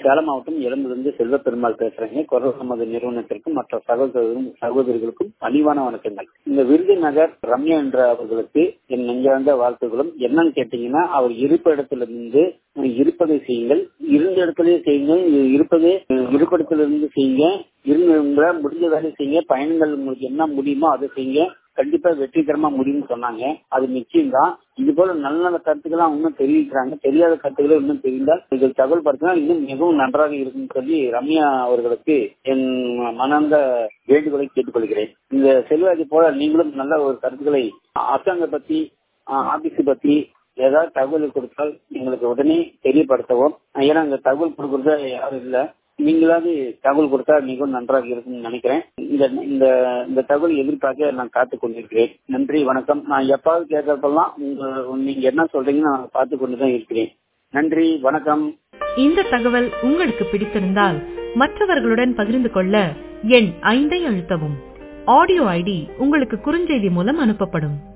சேலம் மாவட்டம் இளம்பிலிருந்து செல்வ பெருமாள் பேசுறேங்க குரல் நமது நிறுவனத்திற்கும் மற்ற சகோதரர்களும் சகோதரிகளுக்கும் பணிவான வணக்கங்கள் இந்த விருதுநகர் ரம்யா என்ற அவர்களுக்கு என் நெஞ்சார்ந்த வாழ்த்துகளும் என்னன்னு கேட்டீங்கன்னா அவர் இருப்ப இடத்துல இருந்து இருப்பதை செய்யுங்கள் இருந்த இடத்துலயே செய்யுங்கள் இருப்பதே இருப்பிடத்திலிருந்து செய்யுங்க இருந்த முடிஞ்ச வேலை செய்யுங்க பயணங்கள் உங்களுக்கு என்ன முடியுமோ அதை செய்யுங்க கண்டிப்பா வெற்றிகரமா முடியும்னு சொன்னாங்க அது நிச்சயம் தான் இது போல நல்ல நல்ல கருத்துக்களை இன்னும் தெரிவிக்கிறாங்க தெரியாத கருத்துக்களை இன்னும் தெரிந்தால் இதில் தகவல் படுத்தினா இன்னும் மிகவும் நன்றாக இருக்கும்னு சொல்லி ரம்யா அவர்களுக்கு என் மனந்த வேண்டுகோளை கேட்டுக்கொள்கிறேன் இந்த செல்வாதி போல நீங்களும் நல்ல ஒரு கருத்துக்களை அரசாங்க பத்தி ஆபீஸ் பத்தி ஏதாவது தகவல் கொடுத்தால் எங்களுக்கு உடனே தெரியப்படுத்தவும் ஏன்னா இந்த தகவல் கொடுக்கறது யாரும் இல்லை நீங்களாவது தகவல் கொடுத்தா மிகவும் நன்றாக இருக்கும்னு நினைக்கிறேன் இந்த இந்த இந்த தகவல் எதிர்பார்க்க நான் காத்து கொண்டிருக்கிறேன் நன்றி வணக்கம் நான் எப்பாவது கேட்கறப்பெல்லாம் உங்க நீங்க என்ன சொல்றீங்கன்னு நான் பார்த்து கொண்டுதான் இருக்கிறேன் நன்றி வணக்கம் இந்த தகவல் உங்களுக்கு பிடித்திருந்தால் மற்றவர்களுடன் பகிர்ந்து கொள்ள எண் ஐந்தை அழுத்தவும் ஆடியோ ஐடி உங்களுக்கு குறுஞ்செய்தி மூலம் அனுப்பப்படும்